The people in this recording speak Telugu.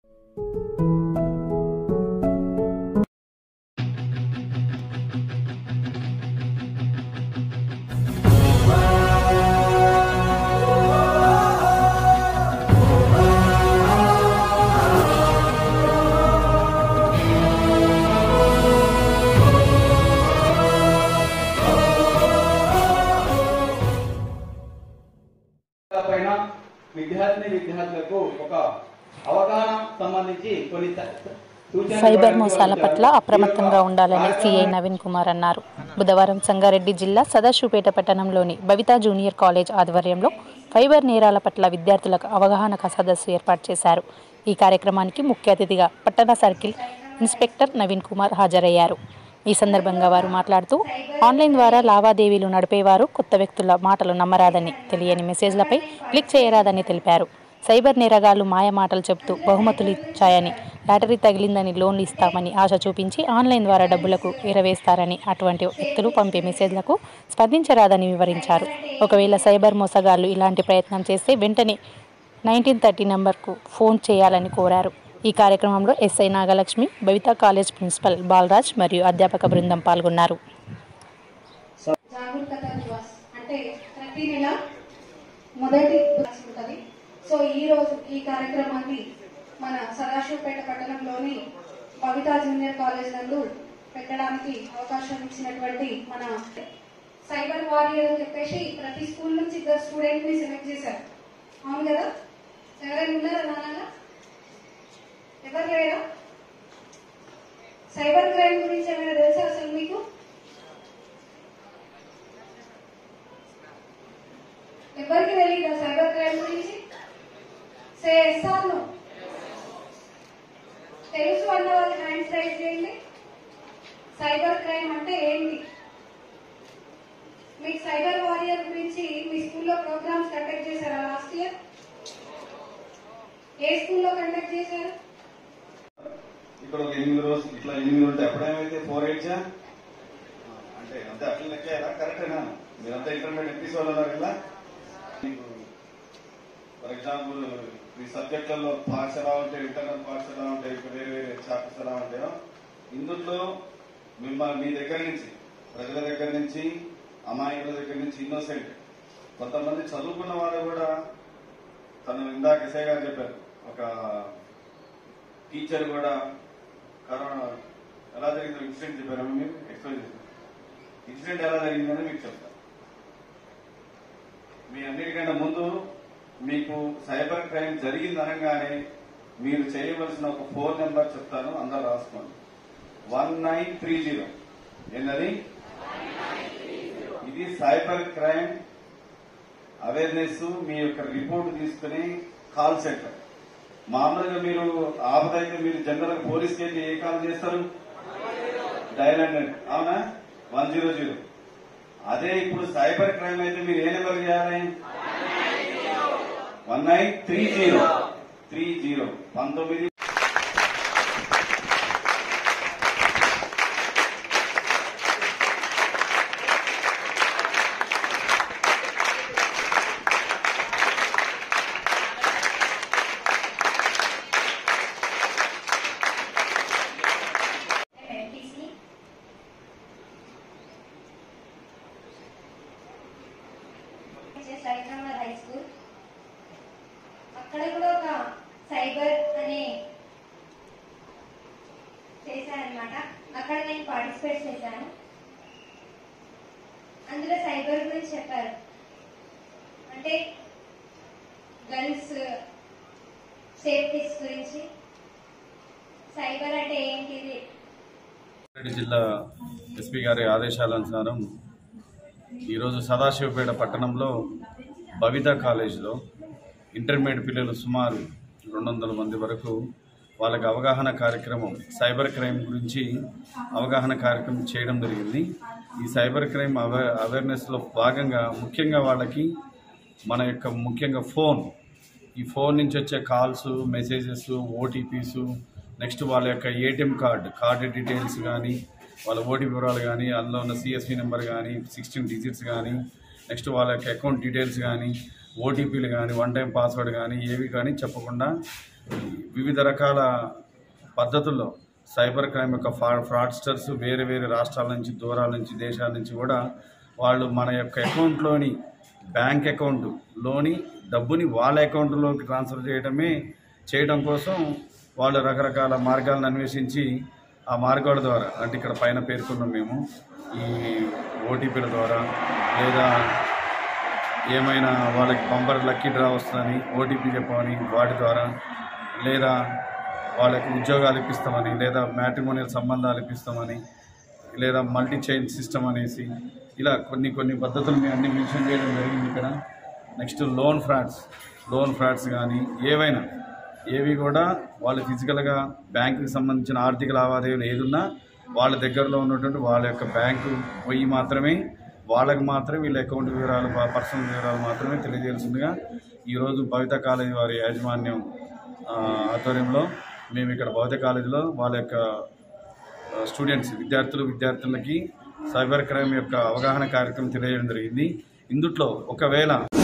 పైన విద్యార్థిని విద్యార్థులకు ఒక అవగాహన సంబంధించి కొన్ని స- సూచనలు సైబర్ ఇవ్వడానికి మోసాల వచ్చారు. పట్ల అప్రమత్తంగా ఈ యొక్క ఉండాలని సిఐ నవీన్ కుమార్ అన్నారు బుధవారం సంగారెడ్డి జిల్లా సదాశివపేట పట్టణంలోని బవితా జూనియర్ కాలేజ్ ఆధ్వర్యంలో ఫైబర్ నేరాల పట్ల విద్యార్థులకు అవగాహన సదస్సు ఏర్పాటు చేశారు ఈ కార్యక్రమానికి ముఖ్య అతిథిగా పట్టణ సర్కిల్ ఇన్స్పెక్టర్ నవీన్ కుమార్ హాజరయ్యారు ఈ సందర్భంగా వారు మాట్లాడుతూ ఆన్లైన్ ద్వారా లావాదేవీలు నడిపేవారు కొత్త వ్యక్తుల మాటలు నమ్మరాదని తెలియని మెసేజ్లపై క్లిక్ చేయరాదని తెలిపారు సైబర్ నేరగాళ్లు మాయ మాటలు చెబుతూ బహుమతులు ఇచ్చాయని లాటరీ తగిలిందని లోన్లు ఇస్తామని ఆశ చూపించి ఆన్లైన్ ద్వారా డబ్బులకు ఎరవేస్తారని అటువంటి వ్యక్తులు పంపే మెసేజ్లకు స్పందించరాదని వివరించారు ఒకవేళ సైబర్ మోసగాళ్లు ఇలాంటి ప్రయత్నం చేస్తే వెంటనే నైన్టీన్ థర్టీ నెంబర్కు ఫోన్ చేయాలని కోరారు ఈ కార్యక్రమంలో SI Nagalakshmi Bhavitha college principal Balraj మరియు అధ్యాపక బృందం పాల్గొన్నారు జాగరూకత దివస్ అంటే ప్రతి నెల మొదటి దివస్ ఉంటుంది సో ఈ రోజు ఈ కార్యక్రమాన్ని మన సదాశివపేట పట్టణంలోని కవితా జూనియర్ కాలేజ్ నందు పెట్టడానికి అవకాశం ఇచ్చినటువంటి మన సైబర్ వారియర్ అని చెప్పేసి ప్రతి స్కూల్ నుంచి ఇద్దరు స్టూడెంట్ ని సెలెక్ట్ చేశారు అవును కదా ఎవరైనా ఉన్నారా నాన్న ఎవరు లేరా సైబర్ క్రైమ్ గురించి ఏమైనా తెలుసా అసలు మీకు ఎవరికి తెలియదా సైబర్ క్రైమ్ గురించి సే ఎస్ఆర్ నో తెలుసు అన్న వాళ్ళు హ్యాండ్స్ రైజ్ చేయండి సైబర్ క్రైమ్ అంటే ఏంటి మీకు సైబర్ వారియర్ గురించి మీ స్కూల్లో ప్రోగ్రామ్స్ కండక్ట్ చేశారా లాస్ట్ ఇయర్ ఏ స్కూల్లో కండక్ట్ చేశారు ఇక్కడ ఒక ఎనిమిది రోజులు ఇట్లా ఎనిమిది ఉంటాయి అప్పుడేమైతే ఫోర్ ఎయిట్సా అంటే అంతే అట్లా లెక్కేయాలా కరెక్టేనా మీరంతా ఇంటర్మీడియట్ ఎంపీసీ వాళ్ళు ఉన్నారు కదా మీకు ఫర్ ఎగ్జాంపుల్ మీ సబ్జెక్టులలో పార్ట్స్ ఎలా ఉంటాయి ఇంటర్నల్ పార్ట్స్ ఎలా ఉంటాయి ఇంకా వేరే వేరే చాప్టర్స్ ఎలా ఉంటాయో ఇందులో మిమ్మల్ని మీ దగ్గర నుంచి ప్రజల దగ్గర నుంచి అమాయకుల దగ్గర నుంచి ఇన్నోసెంట్ కొంతమంది చదువుకున్న వాళ్ళు కూడా తను ఇందాక ఎస్ఐ గారు చెప్పారు ఒక టీచర్ కూడా కరోనా ఎలా జరిగిందో ఇన్సిడెంట్ చెప్పారు మీరు ఎక్స్ప్లెయిన్ చేశారు ఇన్సిడెంట్ ఎలా జరిగిందని మీకు చెప్తాను మీ అన్నిటికంటే ముందు మీకు సైబర్ క్రైమ్ జరిగింది అనగానే మీరు చేయవలసిన ఒక ఫోన్ నెంబర్ చెప్తాను అందరూ రాసుకోండి వన్ నైన్ త్రీ జీరో ఏంటది ఇది సైబర్ క్రైమ్ అవేర్నెస్ మీ యొక్క రిపోర్ట్ తీసుకుని కాల్ సెంటర్ మామూలుగా మీరు ఆపదైతే మీరు జనరల్ పోలీస్కి వెళ్ళి ఏ కాల్ చేస్తారు డైల్ హండ్రెడ్ అవునా వన్ జీరో జీరో అదే ఇప్పుడు సైబర్ క్రైమ్ అయితే మీరు ఏ నెంబర్ చేయాలి one nine three zero three zero పంతొమ్మిది ఎంపీసీ హైదరాబాద్ హై స్కూల్ అక్కడ కూడా ఒక సైబర్ అనే చేశారనమాట అక్కడ నేను పార్టిసిపేట్ చేశాను అందులో సైబర్ గురించి చెప్పారు అంటే గర్ల్స్ సేఫ్టీస్ గురించి సైబర్ అంటే ఏంటిది రంగారెడ్డి జిల్లా ఎస్పీ గారి ఆదేశాల అనుసారం ఈరోజు సదాశివపేట పట్టణంలో భవిత కాలేజీలో ఇంటర్మీడియట్ పిల్లలు సుమారు రెండు వందల మంది వరకు వాళ్ళకి అవగాహన కార్యక్రమం సైబర్ క్రైమ్ గురించి అవగాహన కార్యక్రమం చేయడం జరిగింది ఈ సైబర్ క్రైమ్ అవే అవేర్నెస్లో భాగంగా ముఖ్యంగా వాళ్ళకి మన యొక్క ముఖ్యంగా ఫోన్ ఈ ఫోన్ నుంచి వచ్చే కాల్స్ మెసేజెస్ ఓటీపీస్ నెక్స్ట్ వాళ్ళ యొక్క ఏటీఎం కార్డ్ కార్డు డీటెయిల్స్ కానీ వాళ్ళ ఓటీపీ వివరాలు కానీ అందులో ఉన్న సిఎస్పి నెంబర్ కానీ సిక్స్టీన్ డిజిట్స్ కానీ నెక్స్ట్ వాళ్ళ యొక్క అకౌంట్ డీటెయిల్స్ కానీ ఓటీపీలు కానీ వన్ టైం పాస్వర్డ్ కానీ ఏవి కానీ చెప్పకుండా వివిధ రకాల పద్ధతుల్లో సైబర్ క్రైమ్ యొక్క ఫ్రా ఫ్రాడ్స్టర్స్ వేరే వేరే రాష్ట్రాల నుంచి దూరాల నుంచి దేశాల నుంచి కూడా వాళ్ళు మన యొక్క అకౌంట్లోని బ్యాంక్ అకౌంట్లోని డబ్బుని వాళ్ళ అకౌంట్లోకి ట్రాన్స్ఫర్ చేయడమే చేయడం కోసం వాళ్ళు రకరకాల మార్గాలను అన్వేషించి ఆ మార్గాల ద్వారా అంటే ఇక్కడ పైన పేర్కొన్నాం మేము ఈ ఓటీపీల ద్వారా లేదా ఏమైనా వాళ్ళకి బంపర్ లక్కీ డ్రా వస్తుందని ఓటీపీ చెప్పమని వాటి ద్వారా లేదా వాళ్ళకి ఉద్యోగాలు ఇప్పిస్తామని లేదా మ్యాట్రిమోనియల్ సంబంధాలు ఇప్పిస్తామని లేదా మల్టీ చైన్ సిస్టమ్ అనేసి ఇలా కొన్ని కొన్ని పద్ధతులు మేము అన్ని మెన్షన్ చేయడం జరిగింది ఇక్కడ next loan frauds loan frauds కానీ ఏవైనా ఏవి కూడా వాళ్ళు ఫిజికల్గా బ్యాంకుకి సంబంధించిన ఆర్థిక లావాదేవీలు ఏదున్నా వాళ్ళ దగ్గరలో ఉన్నటువంటి వాళ్ళ యొక్క బ్యాంకు పోయి మాత్రమే వాళ్ళకి మాత్రమే వీళ్ళ అకౌంట్ వివరాలు ప- పర్సనల్ వివరాలు మాత్రమే తెలియజేయాల్సిందిగా ఈరోజు భవిత కాలేజీ వారి యాజమాన్యం ఆ, ఆధ్వర్యంలో మేము ఇక్కడ భవిత కాలేజీలో వాళ్ళ యొక్క ఆ, స్టూడెంట్స్ విద్యార్థులు విద్యార్థులకి సైబర్ క్రైమ్ యొక్క అవగాహన కార్యక్రమం తెలియజేయడం జరిగింది ఇందుట్లో ఒకవేళ